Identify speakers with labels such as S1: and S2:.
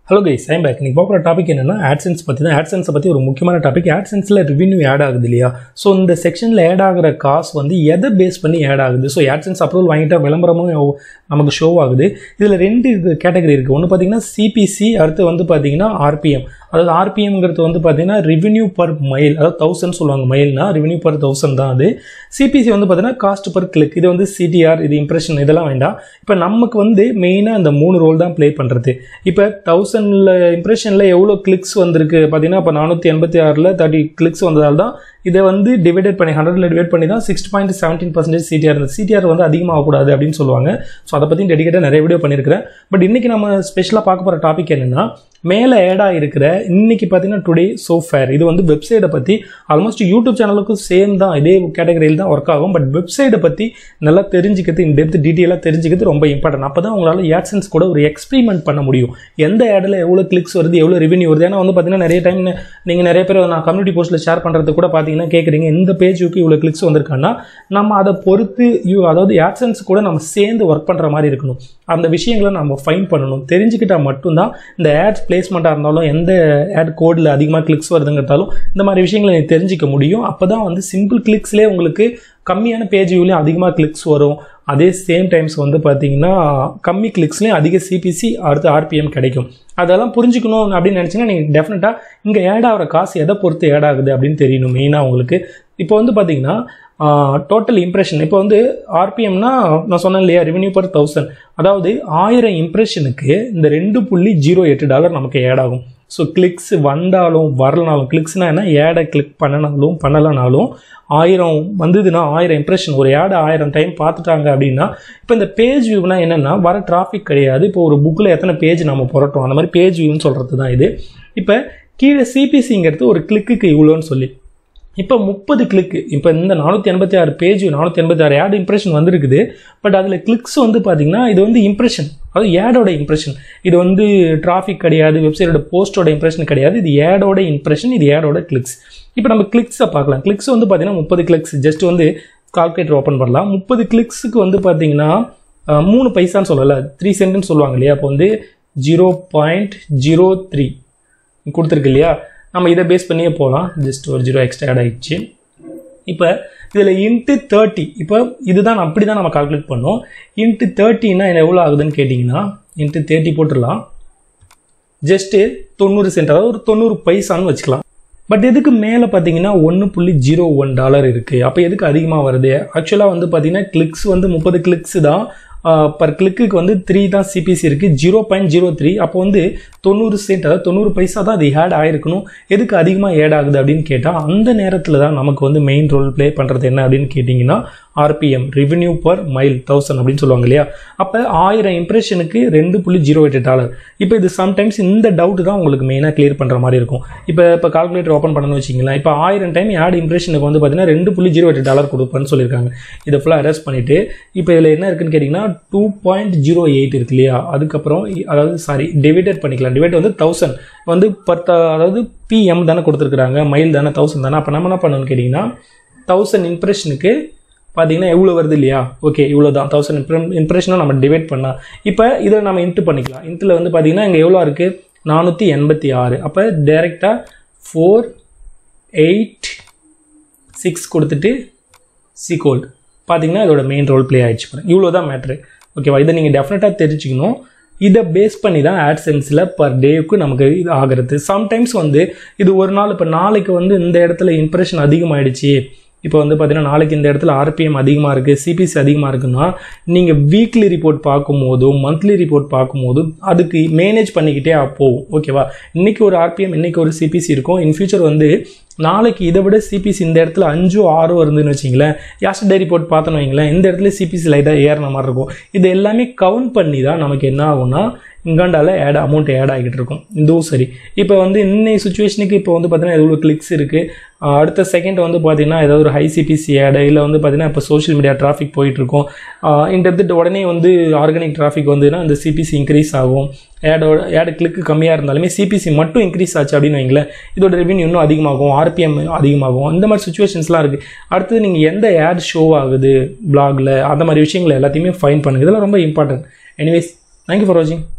S1: hello guys I'm back இன்னைக்கு பார்க்குற topic என்னன்னா AdSense பற்றி தான் AdSense பற்றி ஒரு முக்கியமான டாபிக் AdSenseல ரெவென்யூ ஆட் ஆகுது இல்லையா ஸோ இந்த செக்ஷனில் ஆட் ஆகிற காசு வந்து எதை பேஸ் பண்ணி ஆட் ஆகுது ஸோ AdSense அப்ரூவல் வாங்கிட்டா விளம்பரமும் எவ்- நமக்கு ஷோ ஆகுது இதில் ரெண்டு கேட்டகரி இருக்குது ஒன்று பார்த்தீங்கன்னா சிபிசி அடுத்து வந்து பார்த்தீங்கன்னா ஆர்பிஎம் அதாவது ஆர்பிஎம்ங்கிறது வந்து பார்த்தீங்கன்னா ரெவென்யூ பர் மைல் அதாவது தௌசண்ட் சொல்லுவாங்க மைல்னா ரெவென்யூ பர் தௌசண்ட் தான் அது சிபிசி வந்து பார்த்தீங்கன்னா காஸ்ட் பர் கிளிக் இது வந்து சிடிஆர் இது இம்ப்ரெஷன் இதெல்லாம் வேண்டாம் இப்போ நமக்கு வந்து மெயினாக அந்த மூணு ரோல் தான் ப்ளே பண்ணுறது இப்போ தௌசண்டில் இம்ப்ரெஷனில் எவ்வளோ கிளிக்ஸ் வந்திருக்கு பார்த்தீங்கன்னா இப்போ நானூற்றி எண்பத்தி ஆறில் தேர்ட்டி கிளிக்ஸ் வந்ததால் தான் இதை வந்து டிவைடட் பண்ணி ஹண்ட்ரட்ல டிவைட் பண்ணி தான் six point seventeen percentage CTR இருந்தது சிடிஆர் வந்து அதிகமாகக்கூடாது அப்படின்னு சொல்லுவாங்க ஸோ அதை பற்றி டெடிக்கேட்டாக நிறைய வீடியோ பண்ணியிருக்கிறேன் பட் இன்னைக்கு நம்ம ஸ்பெஷலாக பார்க்க போகிற டாபிக் என்னன்னா மேலே ஆடாக இருக்கிற இன்னைக்கு பார்த்தீங்கன்னா டுடே சோ ஃபேர் இது வந்து வெப்சைட்டை பற்றி ஆல்மோஸ்ட் யூடியூப் சேனலுக்கும் சேம் தான் இதே கேட்டகரியில் தான் ஒர்க் ஆகும் பட் வெப்சைட்டை பற்றி நல்லா தெரிஞ்சுக்கிறது இந்த டெப்த் டீட்டெயிலாக தெரிஞ்சுக்கிறது ரொம்ப இம்பார்ட்டன்ட் அப்போ தான் உங்களால் AdSense கூட ஒரு எக்ஸ்பெரிமெண்ட் பண்ண முடியும் எந்த ஆடில் எவ்வளோ கிளிக்ஸ் வருது எவ்வளோ ரெவென்யூ வருது ஏன்னா வந்து பார்த்தீங்கன்னா நிறைய டைம் நீங்கள் நிறைய பேர் நான் கம்யூனிட்டி போஸ்ட்டில் ஷேர் பண்ணுறது கூட பார்த்தீங்கன்னா கேட்குறீங்க இந்த பேஜுக்கு இவ்வளோ கிளிக்ஸ் வந்திருக்கான்னா நம்ம அதை பொறுத்து யூ அதாவது AdSense கூட நம்ம சேர்ந்து ஒர்க் பண்ணுற மாதிரி இருக்கணும் அந்த விஷயங்களை நம்ம ஃபைன் பண்ணணும் தெரிஞ்சுக்கிட்டால் மட்டும்தான் இந்த ஆட் பிளேஸ்மெண்ட்டாக இருந்தாலும் எந்த ஆட் கோடில் அதிகமாக கிளிக்ஸ் வருதுங்கிறதாலும் இந்த மாதிரி விஷயங்களை நீ தெரிஞ்சிக்க முடியும் அப்போ தான் வந்து சிம்பிள் கிளிக்ஸ்லேயே உங்களுக்கு கம்மியான பேஜ் வியூலையும் அதிகமாக கிளிக்ஸ் வரும் அதே சேம் டைம்ஸ் வந்து பார்த்தீங்கன்னா கம்மி கிளிக்ஸ்லேயும் அதிக சிபிசி அடுத்து ஆர்பிஎம் கிடைக்கும் அதெல்லாம் புரிஞ்சுக்கணும் அப்படின்னு நினச்சிங்கன்னா நீங்கள் டெஃபினட்டாக இங்கே ஆட் ஆகிற காசு எதை பொறுத்து ஆட் ஆகுது அப்படின்னு தெரியணும் மெயினாக உங்களுக்கு இப்போ வந்து பார்த்தீங்கன்னா டோட்டல் இம்ப்ரெஷன் இப்போ வந்து ஆர்பிஎம்னா நான் சொன்னேன் இல்லையா ரெவென்யூ பர் தௌசண்ட் அதாவது ஆயிரம் இம்ப்ரெஷனுக்கு இந்த ரெண்டு புள்ளி ஜீரோ எட்டு டாலர் நமக்கு ஆட் ஆகும் ஸோ கிளிக்ஸ் வந்தாலும் வரலனாலும் கிளிக்ஸ்னால் என்ன ஏடை கிளிக் பண்ணனாலும் பண்ணலைனாலும் ஆயிரம் வந்ததுன்னா ஆயிரம் இம்ப்ரெஷன் ஒரு ஏடை ஆயிரம் டைம் பார்த்துட்டாங்க அப்படின்னா இப்போ இந்த பேஜ் வியூனா என்னென்னா வர டிராஃபிக் கிடையாது இப்போ ஒரு புக்கில் எத்தனை பேஜ் நம்ம புரட்டோம் அந்த மாதிரி பேஜ் வியூன்னு சொல்கிறது தான் இது இப்போ கீழே சிபிசிங்கிறது ஒரு கிளிக்குக்கு இவ்வளோன்னு சொல்லி இப்போ முப்பது கிளிக்கு இப்போ இந்த நானூற்றி எண்பத்தி ஆறு பேஜ் நானூற்றி எண்பத்தி ஆறு ஆட் இம்ப்ரெஷன் வந்திருக்குது பட் அதில் கிளிக்ஸ் வந்து பார்த்தீங்கன்னா இது வந்து இம்ப்ரெஷன் அதாவது ஏடோட இம்ப்ரெஷன் இது வந்து டிராஃபிக் கிடையாது வெப்சைட்டோட போஸ்டோட இம்ப்ரெஷன் கிடையாது இது ஏடோட இம்ப்ரெஷன் இது ஏடோட கிளிக்ஸ் இப்போ நம்ம கிளிக்ஸை பார்க்கலாம் கிளிக்ஸ் வந்து பார்த்தீங்கன்னா முப்பது கிளிக்ஸ் ஜஸ்ட் வந்து கால்குலேட்டர் ஓப்பன் பண்ணலாம் முப்பது கிளிக்ஸுக்கு வந்து பார்த்தீங்கன்னா அஹ், மூணு பைசான்னு சொல்லலை த்ரீ சென்ட்னு சொல்லுவாங்க இல்லையா அப்போ வந்து ஜீரோ பாயிண்ட் ஜீரோ த்ரீ கொடுத்துருக்கு இல்லையா நம்ம இதை பேஸ் பண்ணியே போகலாம் ஜஸ்ட் ஒரு ஜீரோ எக்ஸ்ட்ரா ஆட் ஆயிடுச்சு இப்போ இதில் இன்ட்டு தேர்ட்டி இப்போ இதுதான் அப்படி தான் நம்ம கால்குலேட் பண்ணோம் இன்ட்டு தேர்ட்டின்னா எவ்வளோ ஆகுதுன்னு கேட்டிங்கன்னா இன்ட்டு தேர்ட்டி போட்டுடலாம் ஜஸ்ட்டு தொண்ணூறு சென்ட் அதாவது ஒரு தொண்ணூறு பைசான்னு வச்சுக்கலாம் பட் எதுக்கு மேலே பார்த்தீங்கன்னா ஒன்று புள்ளி ஜீரோ ஒன் டாலர் இருக்குது அப்போ எதுக்கு அதிகமாக வருது ஆக்சுவலாக வந்து பார்த்தீங்கன்னா கிளிக்ஸ் வந்து முப்பது கிளிக்ஸ் தான் பர் கிளிக்குக்கு வந்து த்ரீ தான் சிபிசி இருக்குது ஜீரோ பாயிண்ட் ஜீரோ த்ரீ அப்போ வந்து தொண்ணூறு சென்ட் அதாவது தொண்ணூறு பைசா தான் அது ஆட் ஆயிருக்கணும் எதுக்கு அதிகமாக ஆட் ஆகுது அப்படின்னு கேட்டால் அந்த நேரத்தில் தான் நமக்கு வந்து மெயின் ரோல் ப்ளே பண்ணுறது என்ன அப்படின்னு கேட்டிங்கன்னா RPM revenue per mile thousand அப்படின்னு சொல்லுவாங்க இல்லையா அப்போ ஆயிரம் இம்ப்ரெஷனுக்கு ரெண்டு புள்ளி ஜீரோ எட்டு டாலர் இப்போ இது சம்டைம்ஸ் இந்த டவுட் தான் உங்களுக்கு மெயினாக கிளியர் பண்ணுற மாதிரி இருக்கும் இப்போ இப்போ கால்குலேட்டர் ஓப்பன் பண்ணணும்னு வச்சிங்களேன் இப்போ ஆயிரம் டைம் ஆட் இம்ப்ரெஷனுக்கு வந்து பார்த்தீங்கன்னா ரெண்டு புள்ளி ஜீரோ எட்டு டாலர் கொடுப்பேன்னு சொல்லியிருக்காங்க இதை ஃபுல்லாக அரெஸ்ட் பண்ணிவிட்டு இப்போ இதில் என்ன இருக்குன்னு கேட்டிங்கன்னா டூ பாயிண்ட் ஜீரோ எயிட் இருக்கு இல்லையா அதுக்கப்புறம் இ- அதாவது சாரி டிவைடட் பண்ணிக்கலாம் டிவைட் வந்து தௌசண்ட் வந்து பத்து அதாவது பிஎம் தானே கொடுத்துருக்குறாங்க மைல் தானே தௌசண்ட் தானே அப்போ நம்ம என்ன பண்ணணும்னு கேட்டிங்கன்னா தௌசண்ட் இம்ப்ரெஷனுக்கு பார்த்தீங்கன்னா எவ்வளோ வருது இல்லையா ஓகே இவ்வளோ தான் தௌசண்ட் இம்ப்ரெ இம்ப்ரெஷனும் நம்ம டிவைட் பண்ணலாம் இப்போ இதை நம்ம இன்ட்டு பண்ணிக்கலாம் இன்ட்டில் வந்து பார்த்தீங்கன்னா இங்கே எவ்வளோ இருக்குது நானூற்றி எண்பத்தி ஆறு அப்போ டேரெக்டாக ஃபோர் எயிட் சிக்ஸ் கொடுத்துட்டு சீகோல்டு பார்த்தீங்கன்னா இதோட மெயின் ரோல் ப்ளே ஆயிடுச்சு பாருங்க இவ்வளோ தான் மேட்ரு ஓகேவா இதை நீங்கள் டெஃபினட்டாக தெரிஞ்சுக்கணும் இதை பேஸ் பண்ணி தான் ஆட்சென்ஸில் பர் டேவுக்கு நமக்கு இது ஆகிறது சம்டைம்ஸ் வந்து இது ஒரு நாள் இப்போ நாளைக்கு வந்து இந்த இடத்துல இம்ப்ரெஷன் அதிகமாகிடுச்சு இப்போ வந்து பார்த்தீங்கன்னா நாளைக்கு இந்த இடத்துல ஆர்பிஎம் அதிகமாக இருக்குது சிபிசி அதிகமாக இருக்குன்னா நீங்கள் வீக்லி ரிப்போர்ட் பார்க்கும்போதும் மந்த்லி ரிப்போர்ட் பார்க்கும்போதும் அதுக்கு மேனேஜ் பண்ணிக்கிட்டே போகும் ஓகேவா இன்னைக்கு ஒரு ஆர்பிஎம் இன்னைக்கு ஒரு சிபிசி இருக்கும் இன் ஃபியூச்சர் வந்து நாளைக்கு இதை விட சிபிசி இந்த இடத்துல அஞ்சோ ஆறோ இருந்துன்னு வச்சிங்களேன் யாஸ்டர் டே ரிப்போர்ட் பார்த்தோன்னு வைங்களேன் இந்த இடத்துல சிபிசி லைட்டாக ஏறின மாதிரி இருக்கும் இது எல்லாமே கவுண்ட் பண்ணி தான் நமக்கு என்ன ஆகும்னா இங்காண்டால ஆட் அமௌண்ட் ஆட் ஆகிட்டு இருக்கும் இதுவும் சரி இப்போ வந்து இன்னைய சுச்சுவேஷனுக்கு இப்போ வந்து பார்த்தீங்கன்னா எவ்வளோ கிளிக்ஸ் இருக்குது அடுத்த செகண்ட் வந்து பார்த்தீங்கன்னா ஏதாவது ஒரு ஹை சிபிசி ஆடு இல்லை வந்து பார்த்தீங்கன்னா இப்போ சோஷியல் மீடியா டிராஃபிக் போயிட்டுருக்கும் இந்த இடத்துட்டு உடனே வந்து ஆர்கானிக் டிராஃபிக் வந்துன்னா இந்த சிபிசி இன்க்ரீஸ் ஆகும் ஆடோட ஆடு கிளிக்கு கம்மியாக இருந்தாலுமே சிபிசி மட்டும் இன்க்ரீஸ் ஆச்சு அப்படின்னு வைங்களேன் இதோட ரெவென்யூ இன்னும் அதிகமாகும் ஆர்பிஎம் அதிகமாகும் இந்த மாதிரி சுச்சுவேஷன்ஸ்லாம் இருக்குது அடுத்தது நீங்கள் எந்த ஆட் ஷோ ஆகுது பிளாகில் அந்த மாதிரி விஷயங்கள் எல்லாத்தையுமே ஃபைன் பண்ணுங்க இதெல்லாம் ரொம்ப இம்பார்ட்டன்ட் எனிவேஸ் தேங்க்யூ ஃபார் வாட்சிங்